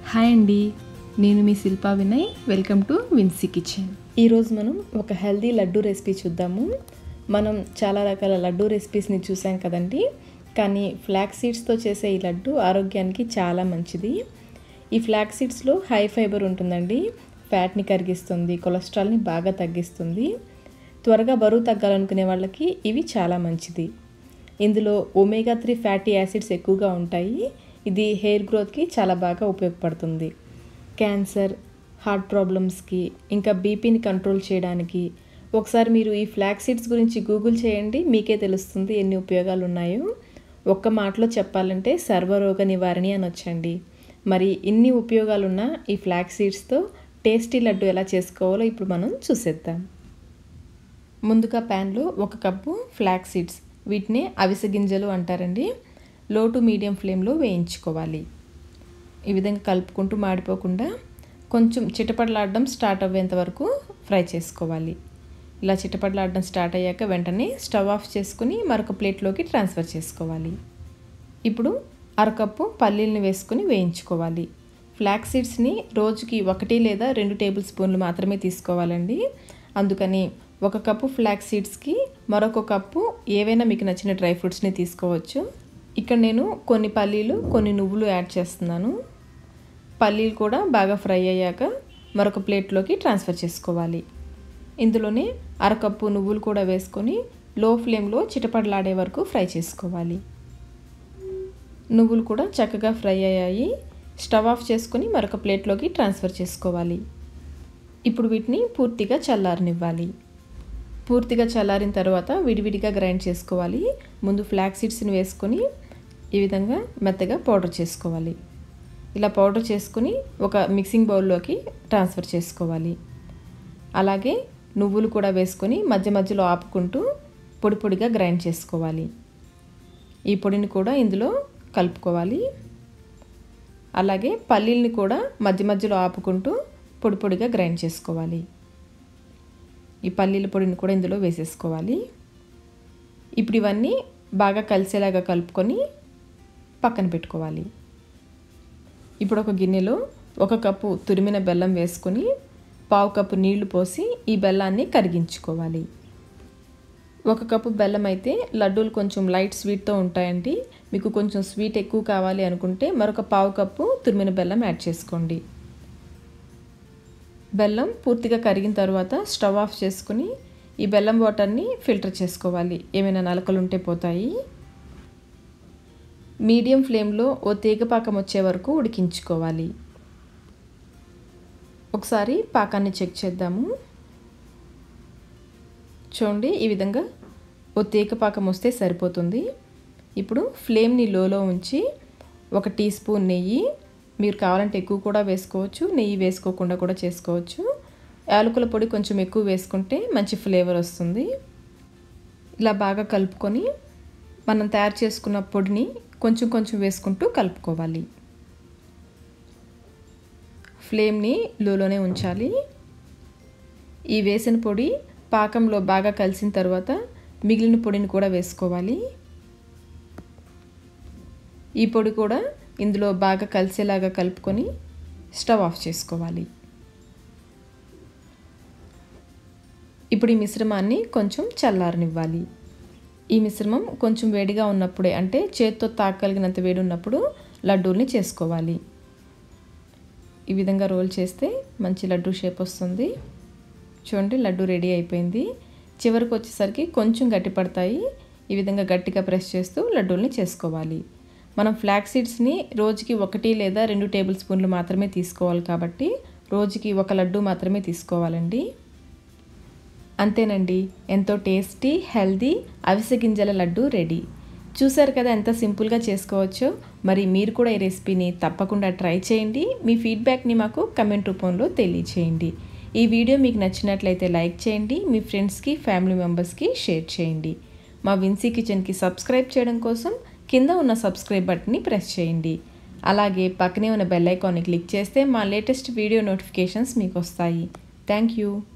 hi అండి నేను మీ Shilpa Vinay welcome to Vinci kitchen ఈరోజు మనం ఒక హెల్దీ లడ్డు రెసిపీ చూద్దాము మనం చాలా రకాల లడ్డు రెసిపీస్ని చూసాం కదండి కానీ ఫ్లాక్ సీడ్స్తో చేసే ఈ లడ్డు ఆరోగ్యానికి చాలా మంచిది ఈ ఫ్లాక్ సీడ్స్లో హై ఫైబర్ ఉంటుందండి ఫ్యాట్ని కరిగిస్తుంది కొలెస్ట్రాల్ని బాగా తగ్గిస్తుంది త్వరగా బరువు తగ్గాలనుకునే వాళ్ళకి ఇవి చాలా మంచిది ఇందులో ఒమేగా త్రీ ఫ్యాటీ యాసిడ్స్ ఎక్కువగా ఉంటాయి ఇది హెయిర్ గ్రోత్కి చాలా బాగా ఉపయోగపడుతుంది క్యాన్సర్ హార్ట్ ప్రాబ్లమ్స్కి ఇంకా బీపీని కంట్రోల్ చేయడానికి ఒకసారి మీరు ఈ ఫ్లాక్ సీడ్స్ గురించి గూగుల్ చేయండి మీకే తెలుస్తుంది ఎన్ని ఉపయోగాలు ఉన్నాయో ఒక్క మాటలో చెప్పాలంటే సర్వరోగ నివారణి అని వచ్చండి మరి ఇన్ని ఉపయోగాలున్న ఈ ఫ్లాక్ సీడ్స్తో టేస్టీ లడ్డు ఎలా చేసుకోవాలో ఇప్పుడు మనం చూసేద్దాం ముందుగా ప్యాన్లో ఒక కప్పు ఫ్లాక్ సీడ్స్ వీటిని అవిసె గింజలు అంటారండి లో టు మీడియం ఫ్లేమ్లో వేయించుకోవాలి ఈ విధంగా కలుపుకుంటూ మాడిపోకుండా కొంచెం చిటపటలాడడం స్టార్ట్ అవ్వేంత వరకు ఫ్రై చేసుకోవాలి ఇలా చిటపటలాడడం స్టార్ట్ అయ్యాక వెంటనే స్టవ్ ఆఫ్ చేసుకుని మరొక ప్లేట్లోకి ట్రాన్స్ఫర్ చేసుకోవాలి ఇప్పుడు అరకప్పు పల్లీలను వేసుకుని వేయించుకోవాలి ఫ్లాక్ సీడ్స్ని రోజుకి ఒకటి లేదా రెండు టేబుల్ స్పూన్లు మాత్రమే తీసుకోవాలండి అందుకని ఒక కప్పు ఫ్లాక్ సీడ్స్కి మరొక కప్పు ఏవైనా మీకు నచ్చిన డ్రై ఫ్రూట్స్ని తీసుకోవచ్చు ఇక్కడ నేను కొన్ని పల్లీలు కొన్ని నువ్వులు యాడ్ చేస్తున్నాను పల్లీలు కూడా బాగా ఫ్రై అయ్యాక మరొక ప్లేట్లోకి ట్రాన్స్ఫర్ చేసుకోవాలి ఇందులోనే అరకప్పు నువ్వులు కూడా వేసుకొని లో ఫ్లేమ్లో చిటపడలాడే వరకు ఫ్రై చేసుకోవాలి నువ్వులు కూడా చక్కగా ఫ్రై అయ్యాయి స్టవ్ ఆఫ్ చేసుకొని మరొక ప్లేట్లోకి ట్రాన్స్ఫర్ చేసుకోవాలి ఇప్పుడు వీటిని పూర్తిగా చల్లారనివ్వాలి పూర్తిగా చల్లారిన తర్వాత విడివిడిగా గ్రైండ్ చేసుకోవాలి ముందు ఫ్లాక్ సీడ్స్ని వేసుకొని ఈ విధంగా మెత్తగా పౌడర్ చేసుకోవాలి ఇలా పౌడర్ చేసుకుని ఒక మిక్సింగ్ బౌల్లోకి ట్రాన్స్ఫర్ చేసుకోవాలి అలాగే నువ్వులు కూడా వేసుకొని మధ్య మధ్యలో ఆపుకుంటూ పొడి పొడిగా గ్రైండ్ చేసుకోవాలి ఈ పొడిని కూడా ఇందులో కలుపుకోవాలి అలాగే పల్లీల్ని కూడా మధ్య మధ్యలో ఆపుకుంటూ పొడి పొడిగా గ్రైండ్ చేసుకోవాలి ఈ పల్లీల పొడిని కూడా ఇందులో వేసేసుకోవాలి ఇప్పుడు ఇవన్నీ బాగా కలిసేలాగా కలుపుకొని పక్కన పెట్టుకోవాలి ఇప్పుడు ఒక గిన్నెలో ఒక కప్పు తురిమిన బెల్లం వేసుకొని పావు కప్పు నీళ్లు పోసి ఈ బెల్లాన్ని కరిగించుకోవాలి ఒక కప్పు బెల్లం అయితే లడ్డూలు కొంచెం లైట్ స్వీట్తో ఉంటాయండి మీకు కొంచెం స్వీట్ ఎక్కువ కావాలి అనుకుంటే మరొక పావు కప్పు తురిమిన బెల్లం యాడ్ చేసుకోండి బెల్లం పూర్తిగా కరిగిన తర్వాత స్టవ్ ఆఫ్ చేసుకుని ఈ బెల్లం వాటర్ని ఫిల్టర్ చేసుకోవాలి ఏమైనా నలకలు ఉంటే పోతాయి మీడియం ఫ్లేమ్లో ఓ తీగపాకం వచ్చే వరకు ఉడికించుకోవాలి ఒకసారి పాకాన్ని చెక్ చేద్దాము చూడండి ఈ విధంగా ఓ తీగపాకం వస్తే సరిపోతుంది ఇప్పుడు ఫ్లేమ్ని లోలో ఉంచి ఒక టీ స్పూన్ నెయ్యి మీరు కావాలంటే ఎక్కువ కూడా వేసుకోవచ్చు నెయ్యి వేసుకోకుండా కూడా చేసుకోవచ్చు యాలకుల పొడి కొంచెం ఎక్కువ వేసుకుంటే మంచి ఫ్లేవర్ వస్తుంది ఇలా బాగా కలుపుకొని మనం తయారు చేసుకున్న పొడిని కొంచెం కొంచెం వేసుకుంటూ కలుపుకోవాలి ఫ్లేమ్ని లోలోనే ఉంచాలి ఈ వేసిన పొడి పాకంలో బాగా కలిసిన తర్వాత మిగిలిన పొడిని కూడా వేసుకోవాలి ఈ పొడి కూడా ఇందులో బాగా కలిసేలాగా కలుపుకొని స్టవ్ ఆఫ్ చేసుకోవాలి ఇప్పుడు ఈ మిశ్రమాన్ని కొంచెం చల్లారనివ్వాలి ఈ మిశ్రమం కొంచెం వేడిగా ఉన్నప్పుడే అంటే చేత్తో తాకగలిగినంత వేడి ఉన్నప్పుడు లడ్డూల్ని చేసుకోవాలి ఈ విధంగా రోల్ చేస్తే మంచి లడ్డూ షేప్ వస్తుంది చూడండి లడ్డు రెడీ అయిపోయింది చివరికి వచ్చేసరికి కొంచెం గట్టి పడతాయి ఈ విధంగా గట్టిగా ప్రెస్ చేస్తూ లడ్డూల్ని చేసుకోవాలి మనం ఫ్లాక్ సీడ్స్ని రోజుకి ఒకటి లేదా రెండు టేబుల్ స్పూన్లు మాత్రమే తీసుకోవాలి కాబట్టి రోజుకి ఒక లడ్డు మాత్రమే తీసుకోవాలండి అంతేనండి ఎంతో టేస్టీ హెల్దీ అవిసె గింజల లడ్డు రెడీ చూసారు కదా ఎంత సింపుల్గా చేసుకోవచ్చో మరి మీరు కూడా ఈ రెసిపీని తప్పకుండా ట్రై చేయండి మీ ఫీడ్బ్యాక్ని మాకు కమెంట్ రూపంలో తెలియచేయండి ఈ వీడియో మీకు నచ్చినట్లయితే లైక్ చేయండి మీ ఫ్రెండ్స్కి ఫ్యామిలీ మెంబర్స్కి షేర్ చేయండి మా విన్సీ కిచెన్కి సబ్స్క్రైబ్ చేయడం కోసం కింద ఉన్న సబ్స్క్రైబ్ బటన్ని ప్రెస్ చేయండి అలాగే పక్కనే ఉన్న బెల్ ఐకాన్ని క్లిక్ చేస్తే మా లేటెస్ట్ వీడియో నోటిఫికేషన్స్ మీకు వస్తాయి థ్యాంక్ యూ